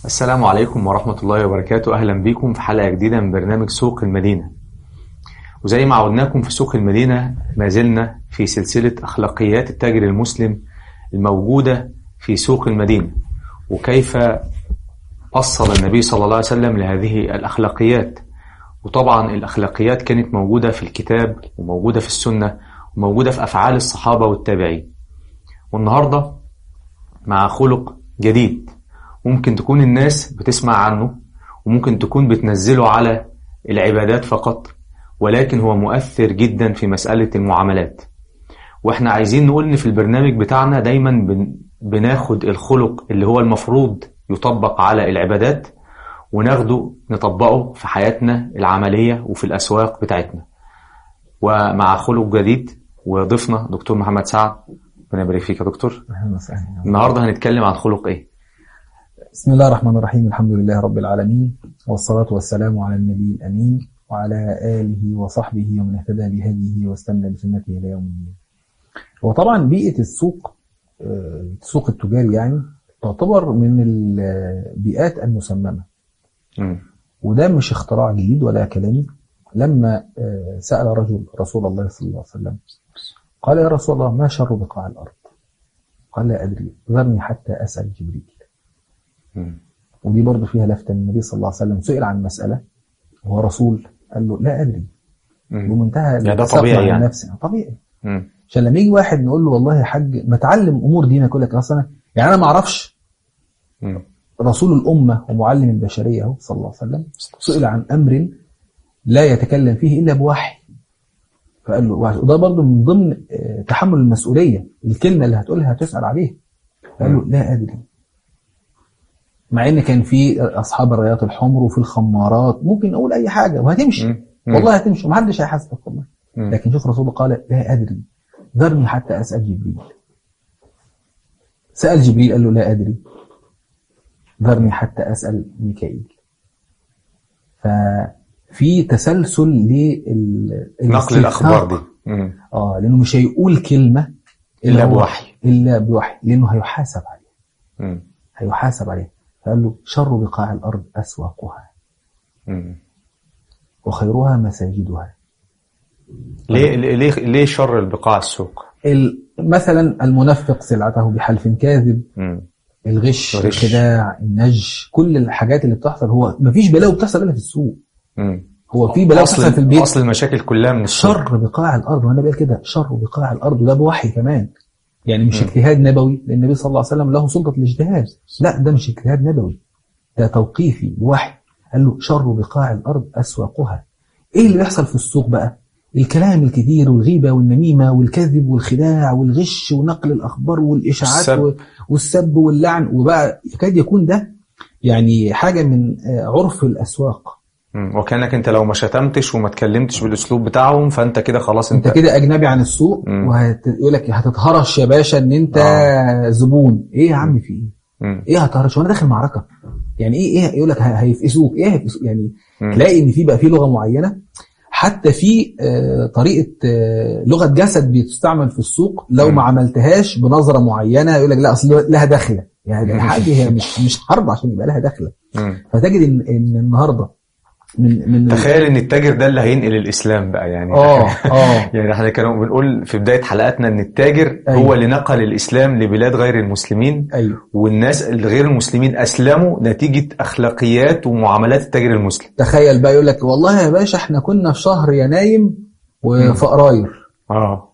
السلام عليكم ورحمة الله وبركاته أهلا بكم في حلقة جديدة من برنامج سوق المدينة وزي ما عودناكم في سوق المدينة ما زلنا في سلسلة أخلاقيات التاجر المسلم الموجودة في سوق المدينة وكيف فصل النبي صلى الله عليه وسلم لهذه الأخلاقيات وطبعا الأخلاقيات كانت موجودة في الكتاب وموجودة في السنة وموجودة في أفعال الصحابة والتابعين والنهاردة مع خلق جديد ممكن تكون الناس بتسمع عنه وممكن تكون بتنزله على العبادات فقط ولكن هو مؤثر جدا في مسألة المعاملات واحنا عايزين نقول ان في البرنامج بتاعنا دايما بن بناخد الخلق اللي هو المفروض يطبق على العبادات وناخده نطبقه في حياتنا العملية وفي الأسواق بتاعتنا ومع خلق جديد وضيفنا دكتور محمد سعد ربنا يبارك فيك يا دكتور أهلا وسهلا النهارده هنتكلم عن خلق ايه بسم الله الرحمن الرحيم الحمد لله رب العالمين والصلاة والسلام على النبي الأمين وعلى آله وصحبه ومن اهتدى بهديه واستنى بسنته إلى يوم الدين وطبعا بيئة السوق آه، السوق التجاري يعني تعتبر من البيئات المسممة مم. وده مش اختراع جديد ولا كلامي لما آه، سأل رجل رسول الله صلى الله عليه وسلم قال يا رسول الله ما شر بقاع الأرض قال لا أدري ذرني حتى أسأل جبريل مم. ودي برضه فيها لفتة النبي صلى الله عليه وسلم سئل عن مسألة وهو رسول قال له لا أدري مم. بمنتهى يعني ده الثقة طبيعي عن يعني. نفسه طبيعي مم. عشان لما يجي واحد نقول له والله يا حاج ما تعلم امور دينك يقول لك اصل أنا- يعني انا ما اعرفش مم. رسول الامه ومعلم البشريه اهو صلى الله عليه وسلم سئل عن امر لا يتكلم فيه الا بوحي فقال له وده برضه من ضمن آه، تحمل المسؤوليه الكلمه اللي هتقولها هتسال عليها قال له لا ادري مع ان كان في اصحاب الرايات الحمر وفي الخمارات ممكن اقول اي حاجه وهتمشي مم. مم. والله هتمشي ومحدش هيحاسبك والله مم. لكن شوف رسول الله قال لا أدري ذرني حتى أسأل جبريل سأل جبريل قال له لا أدري ذرني حتى أسأل ميكائيل ففي تسلسل لل نقل الأخبار دي مم. اه لأنه مش هيقول كلمة إلا هو- بوحي. إلا بوحي لأنه هيحاسب عليه مم. هيحاسب عليه فقال له شر بقاع الأرض أسواقها مم. وخيرها مساجدها ليه ليه ليه شر البقاع السوق ال- مثلا المنفق سلعته بحلف كاذب مم. الغش الغش. الخداع النج كل الحاجات اللي بتحصل هو مفيش بلاوي بتحصل الا في السوق مم. هو في بلاوي بتحصل في اصل البيت اصل المشاكل كلها من السوق شر بقاع الارض والنبي قال كده شر بقاع الارض وده بوحي كمان يعني مش مم. اجتهاد نبوي لان النبي صلى الله عليه وسلم له سلطه الاجتهاد لا ده مش اجتهاد نبوي ده توقيفي بوحي قال له شر بقاع الارض اسواقها ايه اللي بيحصل في السوق بقى الكلام الكثير والغيبه والنميمه والكذب والخداع والغش ونقل الاخبار والاشاعات والسب. و- والسب واللعن وبقى يكاد يكون ده يعني حاجه من آه، عرف الاسواق مم. وكانك انت لو ما شتمتش وما اتكلمتش بالاسلوب بتاعهم فانت كده خلاص انت, انت كده اجنبي عن السوق مم. ويقول لك هتتهرش يا باشا ان انت آه. زبون ايه يا عم في ايه مم. ايه هتهرش وانا داخل معركه يعني ايه ايه يقول لك ه- هيفقسوك ايه هيفقسوك يعني مم. تلاقي ان في بقى في لغه معينه حتى في آه، طريقه آه، لغه جسد بتستعمل في السوق لو مم. ما عملتهاش بنظره معينه يقول لك لا اصل لها دخله يعني حاجه هي مش مش حرب عشان يبقى لها دخله مم. فتجد ان ان النهارده من من تخيل ان التاجر ده اللي هينقل الاسلام بقى يعني اه اه يعني احنا كانوا بنقول في بدايه حلقاتنا ان التاجر أيوة. هو اللي نقل الاسلام لبلاد غير المسلمين ايوه والناس الغير المسلمين اسلموا نتيجه اخلاقيات ومعاملات التاجر المسلم تخيل بقى يقول لك والله يا باشا احنا كنا في شهر ينايم وفقراير اه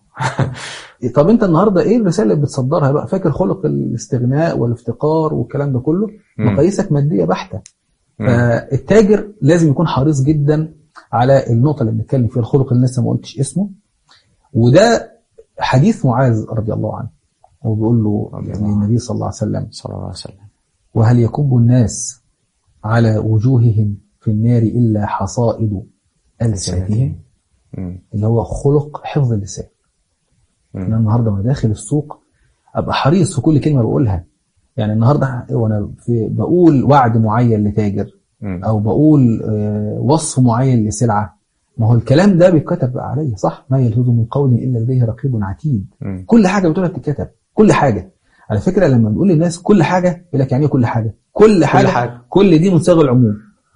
طب انت النهارده ايه الرساله اللي بتصدرها بقى فاكر خلق الاستغناء والافتقار والكلام ده كله مم. مقاييسك ماديه بحته مم. فالتاجر لازم يكون حريص جدا على النقطه اللي بنتكلم فيها الخلق اللي لسه ما قلتش اسمه وده حديث معاذ رضي الله عنه هو بيقول له رضي يعني الله عنه. النبي صلى الله عليه وسلم صلى الله عليه وسلم وهل يكب الناس على وجوههم في النار الا حصائد السنتهم مم. اللي هو خلق حفظ اللسان مم. انا النهارده وانا داخل السوق ابقى حريص في كل كلمه بقولها يعني النهارده وانا في بقول وعد معين لتاجر مم. او بقول آه، وصف معين لسلعه ما هو الكلام ده بيتكتب بقى عليا صح ما يلفظ من قول الا لديه رقيب عتيد مم. كل حاجه بتقولها بتتكتب كل حاجه على فكره لما بنقول للناس كل حاجه يقول لك يعني ايه كل حاجه كل حاجه كل, حاجة. كل دي من صيغ العموم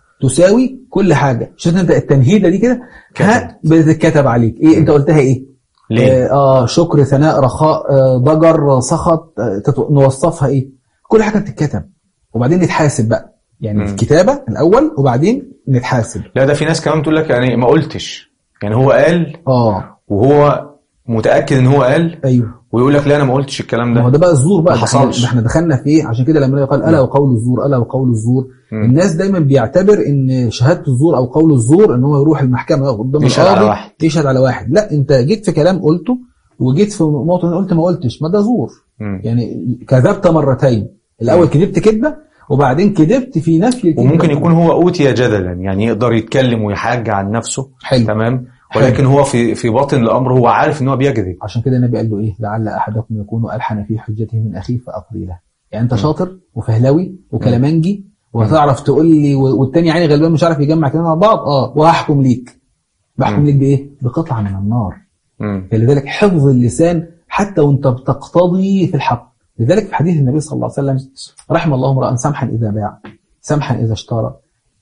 تساوي كل حاجه شفت انت التنهيده دي كده ها بتتكتب عليك ايه انت قلتها ايه ليه؟ اه, آه شكر ثناء رخاء آه ضجر سخط آه تتو- نوصفها ايه كل حاجه بتتكتب وبعدين نتحاسب بقى يعني مم. الكتابه الاول وبعدين نتحاسب لا ده في ناس كمان تقول لك يعني ما قلتش يعني هو قال اه وهو متاكد ان هو قال ايوه ويقول لك لا انا ما قلتش الكلام ما هو ده ده بقى الزور بقى ما ده احنا- حصلش. ده احنا دخلنا في ايه عشان كده لما يقال الا وقول الزور الا وقول الزور مم. الناس دايما بيعتبر ان شهاده الزور او قول الزور ان هو يروح المحكمه يقف قدام يشهد على القاضي واحد. يشهد على واحد لا انت جيت في كلام قلته وجيت في نقطه قلت ما قلتش ما ده زور مم. يعني كذبت مرتين الاول كذبت كذبه وبعدين كذبت في نفي الكذبة. وممكن يكون هو اوتي جدلا يعني يقدر يتكلم ويحاج عن نفسه حلو تمام ولكن هو في في باطن الامر هو عارف ان هو بيكذب عشان كده النبي قال له ايه لعل احدكم يكون الحن في حجته من اخيه فاقضي له يعني انت شاطر وفهلاوي وكلامنجي وهتعرف تقول لي و- والتاني يعني غلبان مش عارف يجمع كلام مع بعض اه وهحكم ليك بحكم مم. ليك بايه بقطعه من النار مم. فلذلك حفظ اللسان حتى وانت بتقتضي في الحق لذلك في حديث النبي صلى الله عليه وسلم رحم الله امرا سمحا اذا باع سمحا اذا اشترى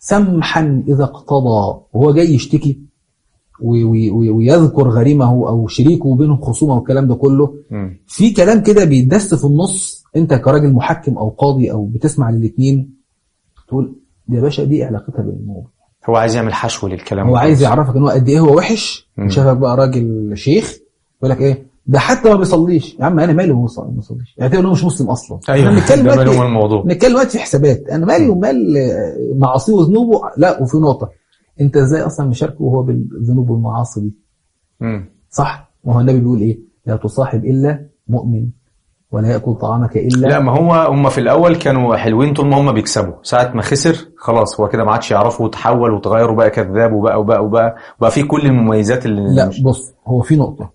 سمحا اذا اقتضى وهو جاي يشتكي وي- وي- وي- ويذكر غريمه او شريكه وبينهم خصومه والكلام ده كله مم. في كلام كده بيتدس في النص انت كراجل محكم او قاضي او بتسمع للاثنين تقول يا باشا دي علاقتها بالموضوع هو عايز يعمل حشو للكلام هو عايز يعرفك ان هو قد ايه هو وحش مم. شافك بقى راجل شيخ يقول لك ايه ده حتى ما بيصليش يا عم انا مالي وهو صلي- ما بيصليش يعني انه مش مسلم اصلا ايوه احنا بنتكلم ده دلوقتي مالهم الموضوع نتكلم دلوقتي في حسابات انا مالي ومال آه، معاصيه وذنوبه لا وفي نقطه انت ازاي اصلا مشاركه وهو بالذنوب والمعاصي دي مم. صح ما هو النبي بيقول ايه لا تصاحب الا مؤمن ولا ياكل طعامك الا لا ما هو هم في الاول كانوا حلوين طول ما هم بيكسبوا ساعه ما خسر خلاص هو كده ما عادش يعرفوا وتحول وتغير وبقى كذاب وبقى وبقى وبقى وبقى في كل المميزات اللي لا مش- بص هو في نقطة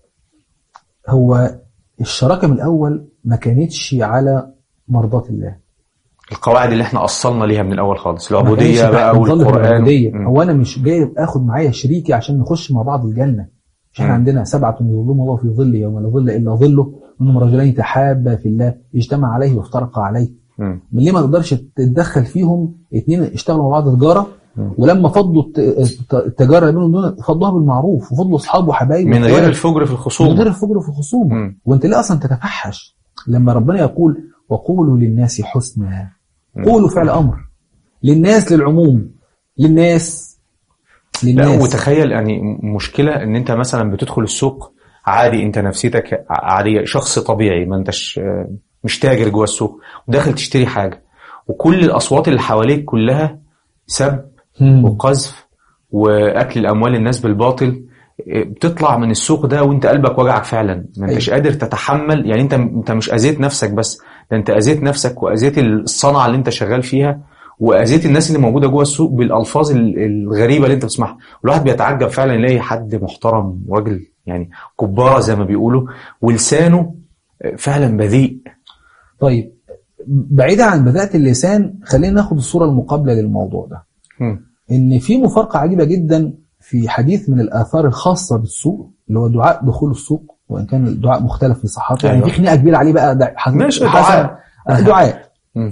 هو الشراكة من الأول ما كانتش على مرضاة الله القواعد اللي احنا اصلنا ليها من الاول خالص ما كانش العبوديه بقى بنظل في والقران العبودية. مم. هو أنا مش جاي آخد معايا شريكي عشان نخش مع بعض الجنة مش احنا مم. عندنا سبعة يظلهم الله في ظل يوم لا ظل إلا ظله منهم رجلين تحابا في الله اجتمع عليه وافترقا عليه مم. من ليه ما تقدرش تتدخل فيهم اتنين اشتغلوا مع بعض تجارة مم. ولما فضوا الت- الت- التجارة اللي بينهم دول فضوها بالمعروف وفضلوا أصحاب وحبايب من غير وإخوات. الفجر في من غير الخصوم الفجر في الخصومة مم. وانت ليه اصلا تتفحش لما ربنا يقول وقولوا للناس حسنا مم. قولوا فعل امر للناس للعموم للناس لا للناس وتخيل يعني مشكله ان انت مثلا بتدخل السوق عادي انت نفسيتك عاديه شخص طبيعي ما انتش آه، مش تاجر جوه السوق وداخل تشتري حاجه وكل الاصوات اللي حواليك كلها سب مم. وقذف واكل الاموال الناس بالباطل إيه، بتطلع من السوق ده وانت قلبك وجعك فعلا ما انتش قادر تتحمل يعني انت انت مش اذيت نفسك بس ده انت اذيت نفسك واذيت الصنعه اللي انت شغال فيها واذيت الناس اللي موجوده جوه السوق بالالفاظ ال- الغريبه اللي انت بتسمعها والواحد بيتعجب فعلا يلاقي حد محترم وراجل يعني كباره زي ما بيقولوا ولسانه فعلا بذيء طيب بعيدا عن بذاءة اللسان خلينا ناخد الصورة المقابلة للموضوع ده مم. ان في مفارقة عجيبة جدا في حديث من الآثار الخاصة بالسوق اللي هو دعاء دخول السوق وإن كان الدعاء مختلف في صحته يعني أيوة. في خناقة كبيرة عليه بقى ده حسن ماشي، حسن- دعاء. آه، دعاء مم.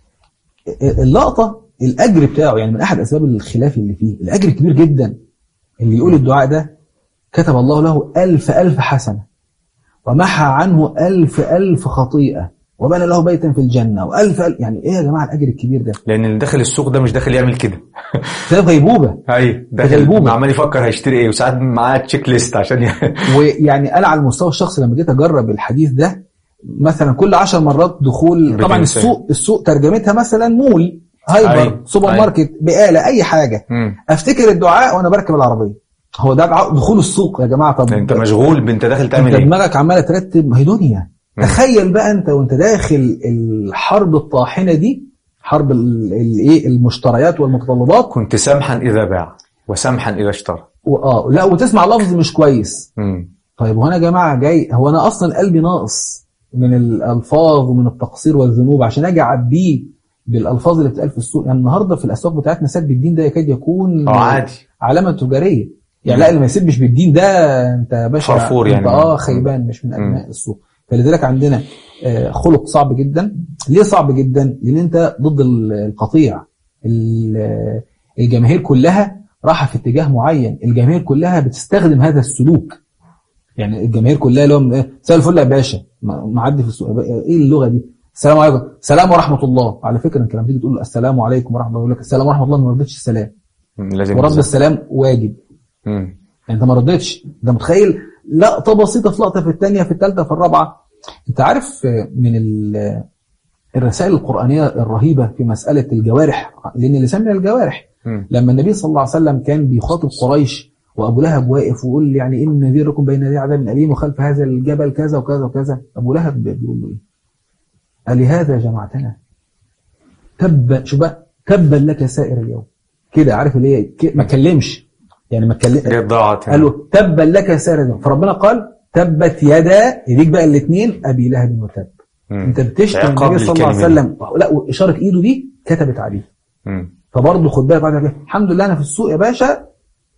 اللقطة الأجر بتاعه يعني من أحد أسباب الخلاف اللي فيه الأجر كبير جدا اللي يقول الدعاء ده كتب الله له ألف ألف حسنة ومحى عنه ألف ألف خطيئة وبنى له بيتا في الجنة وألف ألف يعني إيه يا جماعة الأجر الكبير ده لان اللي داخل السوق ده مش داخل يعمل كده ده غيبوبة ايوه غيبوبة. داخل عمال يفكر هيشتري ايه وساعات معاه تشيك ليست عشان ي... ويعني أنا على المستوى الشخصي لما جيت أجرب الحديث ده مثلا كل عشر مرات دخول بدين طبعا سنة. السوق السوق ترجمتها مثلا مول هايبر أيوة. سوبر أيوة. ماركت بقالة أي حاجة مم. افتكر الدعاء وانا بركب العربيه هو ده دعاء دخول السوق يا جماعه طب انت مشغول انت داخل تعمل انت ايه دماغك عماله ترتب ما هي دنيا مم. تخيل بقى انت وانت داخل الحرب الطاحنه دي حرب ال- الايه المشتريات والمتطلبات كنت سمحا اذا باع وسمحا اذا اشترى واه لا وتسمع لفظ مش كويس مم. طيب وانا يا جماعه جاي هو انا اصلا قلبي ناقص من الالفاظ ومن التقصير والذنوب عشان اجي اعبيه بالالفاظ اللي بتتقال في السوق يعني النهارده في الاسواق بتاعتنا سب الدين ده يكاد يكون اه عادي علامه تجاريه يعني لا اللي ما يسبش بالدين ده انت يا باشا فرفور انت يعني. اه خيبان مش من ابناء السوق فلذلك عندنا آه، خلق صعب جدا ليه صعب جدا لان انت ضد ال- القطيع ال- الجماهير كلها رايحه في اتجاه معين الجماهير كلها بتستخدم هذا السلوك يعني الجماهير كلها لهم ايه مساء الفل يا باشا م- معدي في السوق ايه اللغه دي السلام عليكم السلام ورحمه الله على فكره انت لما تيجي تقول السلام عليكم ورحمه الله يقول لك السلام ورحمه الله ما ردتش السلام مم. لازم ورد يزعل. السلام واجب مم. يعني انت ما ردتش ده متخيل لقطه بسيطه في لقطه في الثانيه في الثالثه في الرابعه انت عارف من ال- الرسائل القرانيه الرهيبه في مساله الجوارح لان اللسان من الجوارح مم. لما النبي صلى الله عليه وسلم كان بيخاطب قريش وابو لهب واقف ويقول يعني ان نذيركم بين يدي عذاب اليم وخلف هذا الجبل كذا وكذا وكذا ابو لهب بيقول له ايه؟ ألهذا جمعتنا تبا شو بقى تبا لك سائر اليوم كده عارف اللي هي ك- ما كلمش يعني ما كلم جت ضاعت قال له تبا لك سائر اليوم فربنا قال تبت يدا يديك بقى الاثنين ابي لهب وتب مم. انت بتشتم عقاب النبي صلى الله عليه للكلمة وسلم لا واشاره ايده دي كتبت عليه مم. فبرضه خد بالك بعد كده الحمد لله انا في السوق يا باشا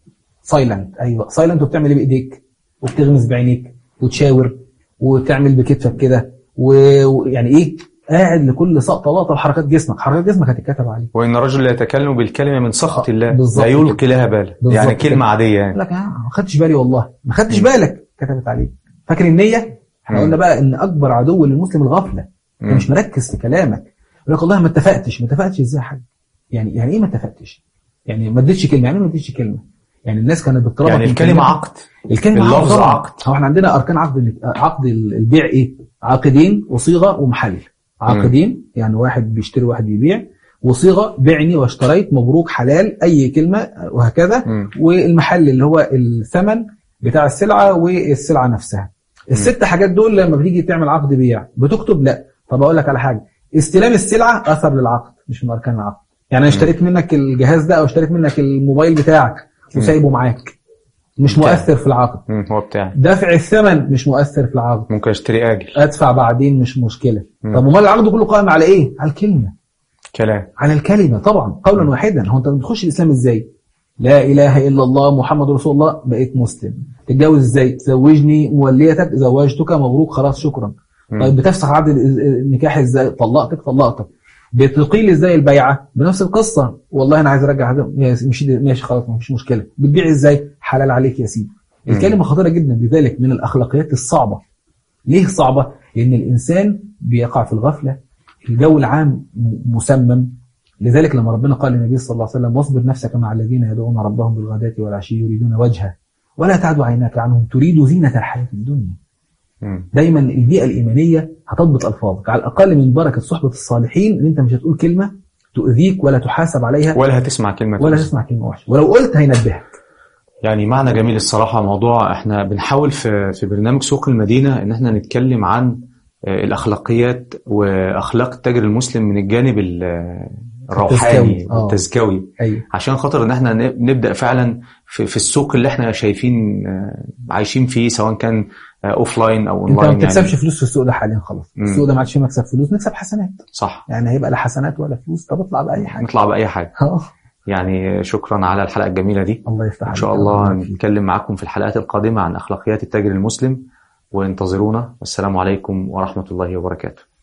سايلنت ايوه سايلنت وبتعمل ايه بايديك وبتغمز بعينيك وتشاور وتعمل بكتفك كده و- ويعني ايه قاعد لكل سقطه لقطه وحركات جسمك حركات جسمك هتتكتب عليه وإن الرجل لا يتكلم بالكلمة من سخط الله بالظبط لا يلقي لها بالا بالظبط يعني كده. كلمة عادية يقول يعني لك آه ما خدتش بالي والله ما خدتش بالك كتبت عليه فاكر النيه احنا مم. قلنا بقى ان اكبر عدو للمسلم الغفله انت مم. مش مركز في كلامك يقول لك والله ما اتفقتش ما اتفقتش ازاي يا حاج يعني يعني ايه ما اتفقتش يعني ما اديتش كلمه يعني ايه ما اديتش كلمه يعني الناس كانت بتطلب يعني الكلمة عقد الكلمه اللفظ طبعاً. عقد. هو احنا عندنا اركان عقد عقد البيع ايه عاقدين وصيغه ومحل عاقدين يعني واحد بيشتري واحد بيبيع وصيغه بعني واشتريت مبروك حلال اي كلمه وهكذا مم. والمحل اللي هو الثمن بتاع السلعه والسلعه نفسها الست حاجات دول لما بتيجي تعمل عقد بيع بتكتب لا طب اقول لك على حاجه استلام السلعه اثر للعقد مش من اركان العقد يعني انا اشتريت منك الجهاز ده او اشتريت منك الموبايل بتاعك وسايبه معاك مش بتاعي. مؤثر في العقد مم. هو بتاعي دفع الثمن مش مؤثر في العقد ممكن اشتري آجل ادفع بعدين مش مشكله مم. طب امال العقد كله قائم على ايه على الكلمه كلام على الكلمه طبعا قولا واحدا هو انت بتخش الاسلام ازاي لا اله الا الله محمد رسول الله بقيت مسلم تتجوز ازاي تزوجني موليتك زوجتك مبروك خلاص شكرا مم. طيب بتفسخ عقد ال- النكاح ازاي طلقتك طلقتك بتقيل ازاي البيعه بنفس القصه والله انا عايز ارجع هذا ماشي ماشي خلاص مفيش مشكله بتبيع ازاي حلال عليك يا سيدي مم. الكلمه خطيره جدا لذلك من الاخلاقيات الصعبه ليه صعبه لان الانسان بيقع في الغفله الجو العام م- مسمم لذلك لما ربنا قال للنبي صلى الله عليه وسلم واصبر نفسك مع الذين يدعون ربهم بالغداة والعشي يريدون وجهه ولا تعد عيناك عنهم تريد زينة الحياة الدنيا مم. دايما البيئة الإيمانية هتضبط ألفاظك على الأقل من بركة صحبة الصالحين إن أنت مش هتقول كلمة تؤذيك ولا تحاسب عليها ولا هتسمع كلمة ولا تؤذي. تسمع كلمة وحشة ولو قلت هينبهك يعني معنى جميل الصراحة موضوع احنا بنحاول في في برنامج سوق المدينة ان احنا نتكلم عن آه، الاخلاقيات واخلاق التاجر المسلم من الجانب ال- آه، الروحاني التزكوي. آه. والتزكوي أيوه عشان خاطر ان احنا ن- نبدا فعلا في, في السوق اللي احنا شايفين آه، عايشين فيه سواء كان اوف لاين او أنت ما اونلاين بتكسبش يعني فلوس في السوق ده حاليا خلاص مم. السوق ده ما عادش فيه مكسب فلوس نكسب حسنات صح يعني هيبقى لا حسنات ولا فلوس طب اطلع بأي حاجة نطلع باي حاجه آه. يعني شكرا على الحلقه الجميله دي الله يفتح ان عليك. شاء الله يبارك فيك. نتكلم معاكم في الحلقات القادمه عن اخلاقيات التاجر المسلم وانتظرونا والسلام عليكم ورحمه الله وبركاته